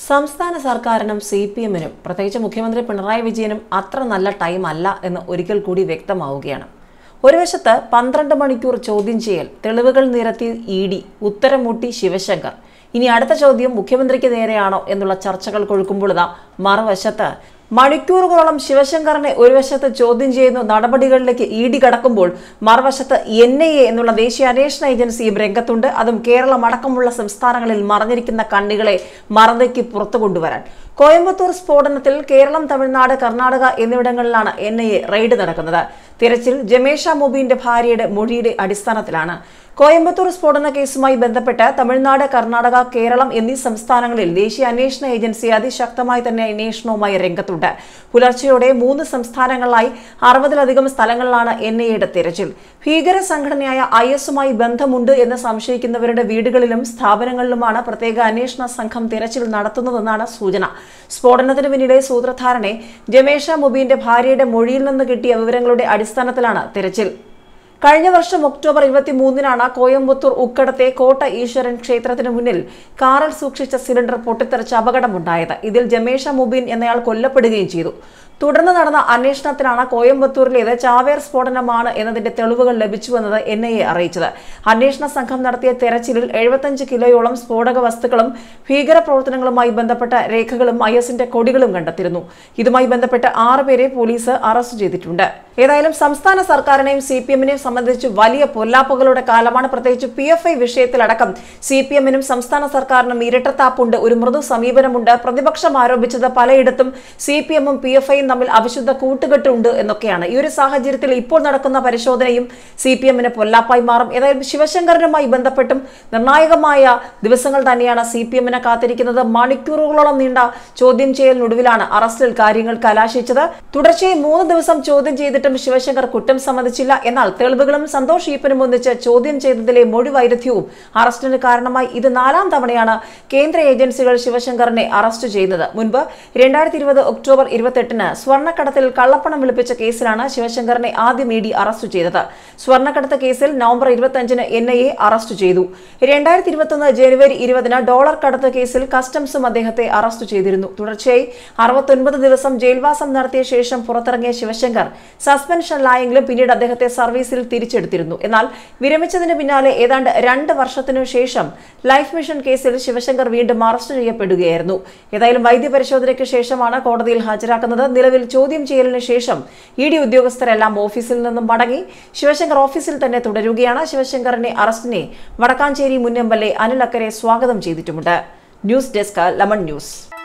സംസ്ഥാന സർക്കാരിനും C P എമ്മിനും പ്രത്യേകിച്ച് മുഖ്യമന്ത്രി പിണറായി വിജയനും അത്ര നല്ല ടൈം അല്ല എന്ന് ഒരിക്കൽ കൂടി വ്യക്തമാവുകയാണ് ഒരു വശത്ത് പന്ത്രണ്ട് മണിക്കൂർ ചോദ്യം ചെയ്യൽ തെളിവുകൾ നിരത്തി ഇ ഡി ഉത്തരം മുട്ടി ശിവശങ്കർ ഇനി അടുത്ത ചോദ്യം മുഖ്യമന്ത്രിക്ക് നേരെയാണോ എന്നുള്ള ചർച്ചകൾ കൊഴുക്കുമ്പോൾ ഇതാ മറുവശത്ത് മണിക്കൂറുകളോളം ശിവശങ്കറിനെ ഒരു വശത്ത് ചോദ്യം ചെയ്യുന്ന നടപടികളിലേക്ക് ഇ ഡി കടക്കുമ്പോൾ മറുവശത്ത് എൻ ഐ എ എന്നുള്ള ദേശീയ അന്വേഷണ ഏജൻസിയും രംഗത്തുണ്ട് അതും കേരളം അടക്കമുള്ള സംസ്ഥാനങ്ങളിൽ മറഞ്ഞിരിക്കുന്ന കണ്ണികളെ മറന്നേക്ക് പുറത്തു കൊണ്ടുവരാൻ കോയമ്പത്തൂർ സ്ഫോടനത്തിൽ കേരളം തമിഴ്നാട് കർണാടക എന്നിവിടങ്ങളിലാണ് എൻ ഐ എ റെയ്ഡ് നടക്കുന്നത് തിരച്ചിൽ ജമേഷ മുബീന്റെ ഭാര്യയുടെ മൊഴിയുടെ അടിസ്ഥാനത്തിലാണ് കോയമ്പത്തൂർ സ്ഫോടന കേസുമായി ബന്ധപ്പെട്ട് തമിഴ്നാട് കർണാടക കേരളം എന്നീ സംസ്ഥാനങ്ങളിൽ ദേശീയ അന്വേഷണ ഏജൻസി അതിശക്തമായി തന്നെ അന്വേഷണവുമായി രംഗത്തുണ്ട് പുലർച്ചെയോടെ മൂന്ന് സംസ്ഥാനങ്ങളിലായി അറുപതിലധികം സ്ഥലങ്ങളിലാണ് എൻ ഐ എയുടെ തിരച്ചിൽ ഭീകര സംഘടനയായ ഐ എസുമായി ബന്ധമുണ്ട് എന്ന് സംശയിക്കുന്നവരുടെ വീടുകളിലും സ്ഥാപനങ്ങളിലുമാണ് പ്രത്യേക അന്വേഷണ സംഘം തിരച്ചിൽ നടത്തുന്നതെന്നാണ് സൂചന സ്ഫോടനത്തിന് പിന്നിലെ സൂത്രധാരനെ ജമേഷ മുബീന്റെ ഭാര്യയുടെ മൊഴിയിൽ നിന്ന് കിട്ടിയ വിവരങ്ങളുടെ അടിസ്ഥാനത്തിലാണ് തിരച്ചിൽ കഴിഞ്ഞ വർഷം ഒക്ടോബർ ഇരുപത്തി മൂന്നിനാണ് കോയമ്പത്തൂർ ഉക്കടത്തെ കോട്ട ഈശ്വരൻ ക്ഷേത്രത്തിന് മുന്നിൽ കാറിൽ സൂക്ഷിച്ച സിലിണ്ടർ പൊട്ടിത്തെറിച്ച് അപകടമുണ്ടായത് ഇതിൽ ജമേഷ മുബീൻ എന്നയാൾ കൊല്ലപ്പെടുകയും ചെയ്തു തുടർന്ന് നടന്ന അന്വേഷണത്തിലാണ് കോയമ്പത്തൂരിലേത് ചാവേർ സ്ഫോടനമാണ് എന്നതിന്റെ തെളിവുകൾ ലഭിച്ചുവെന്നത് എൻ ഐ എ അറിയിച്ചത് അന്വേഷണ സംഘം നടത്തിയ തെരച്ചിലിൽ എഴുപത്തഞ്ച് കിലോയോളം സ്ഫോടക വസ്തുക്കളും ഭീകരപ്രവർത്തനങ്ങളുമായി ബന്ധപ്പെട്ട രേഖകളും ഐ എസിന്റെ കൊടികളും കണ്ടെത്തിയിരുന്നു ഇതുമായി ബന്ധപ്പെട്ട് ആറ് പേരെ പോലീസ് അറസ്റ്റ് ചെയ്തിട്ടുണ്ട് ഏതായാലും സംസ്ഥാന സർക്കാരിനെയും സി പി എമ്മിനെയും സംബന്ധിച്ച് വലിയ പൊല്ലാപ്പുകളുടെ കാലമാണ് പ്രത്യേകിച്ച് പി എഫ് ഐ വിഷയത്തിലടക്കം സി പി എമ്മിനും സംസ്ഥാന സർക്കാരിനും ഇരട്ടത്താപ്പുണ്ട് ഒരു മൃദു സമീപനമുണ്ട് പ്രതിപക്ഷം ആരോപിച്ചത് പലയിടത്തും സി പി എമ്മും പി എഫ് ഐയും തമ്മിൽ അവിശുദ്ധ കൂട്ടുകെട്ടുണ്ട് എന്നൊക്കെയാണ് ഈ ഒരു സാഹചര്യത്തിൽ ഇപ്പോൾ നടക്കുന്ന പരിശോധനയും സി പി എമ്മിന് പൊല്ലാപ്പായി മാറും ഏതായാലും ശിവശങ്കരനുമായി ബന്ധപ്പെട്ടും നിർണായകമായ ദിവസങ്ങൾ തന്നെയാണ് സി പി എമ്മിനെ കാത്തിരിക്കുന്നത് മണിക്കൂറുകളോളം നീണ്ട ചോദ്യം ചെയ്യലിനൊടുവിലാണ് അറസ്റ്റിൽ കാര്യങ്ങൾ കലാശിച്ചത് തുടർച്ചയായി മൂന്ന് ദിവസം ചോദ്യം ചെയ്തിട്ടും ശിവശങ്കർ കുറ്റം സമ്മതിച്ചില്ല എന്നാൽ തെളിവുകളും സന്തോഷ് ഈപ്പനും ഒന്നിച്ച് ചോദ്യം ചെയ്തതിലെ മൊഴി വൈരുദ്ധ്യവും അറസ്റ്റിന് കാരണമായി ഇത് നാലാം തവണയാണ് കേന്ദ്ര ഏജൻസികൾ ശിവശങ്കറിനെ അറസ്റ്റ് ചെയ്യുന്നത് മുൻപ് രണ്ടായിരത്തി ഇരുപത് ഒക്ടോബർ ഇരുപത്തെട്ടിന് സ്വർണ്ണക്കടത്തിൽ കള്ളപ്പണം വെളുപ്പിച്ച കേസിലാണ് ശിവശങ്കറിനെ ആദ്യം ഇ ഡി അറസ്റ്റ് ചെയ്തത് സ്വർണ്ണക്കടത്ത് കേസിൽ നവംബർ ഇരുപത്തഞ്ചിന് എൻ ഐ എ അറസ്റ്റ് ചെയ്തു രണ്ടായിരത്തി ഇരുപത്തൊന്ന് ജനുവരി ഇരുപതിന് ഡോളർ കടത്ത് കേസിൽ കസ്റ്റംസും അദ്ദേഹത്തെ അറസ്റ്റ് ചെയ്തിരുന്നു തുടർച്ചയായി അറുപത്തൊൻപത് ദിവസം ജയിൽവാസം നടത്തിയ ശേഷം പുറത്തിറങ്ങിയ ശിവശങ്കർ സസ്പെൻഷനിലായെങ്കിലും പിന്നീട് അദ്ദേഹത്തെ സർവീസിൽ തിരിച്ചെടുത്തിരുന്നു എന്നാൽ വിരമിച്ചതിന് പിന്നാലെ ഏതാണ്ട് രണ്ട് വർഷത്തിനു ശേഷം ലൈഫ് മിഷൻ കേസിൽ ശിവശങ്കർ വീണ്ടും അറസ്റ്റ് ചെയ്യപ്പെടുകയായിരുന്നു ഏതായാലും വൈദ്യപരിശോധനയ്ക്ക് ശേഷമാണ് കോടതിയിൽ ഹാജരാക്കുന്നത് നിലവിൽ ചോദ്യം ചെയ്യലിന് ശേഷം ഇ ഡി ഉദ്യോഗസ്ഥരെല്ലാം ഓഫീസിൽ നിന്നും മടങ്ങി ശിവശങ്കർ ഓഫീസിൽ തന്നെ തുടരുകയാണ് ശിവശങ്കറിന്റെ അറസ്റ്റിനെ വടക്കാഞ്ചേരി മുൻ M L A Anil Akkara സ്വാഗതം ചെയ്തിട്ടുമുണ്ട് ന്യൂസ് ഡെസ്ക് ലമൺ ന്യൂസ്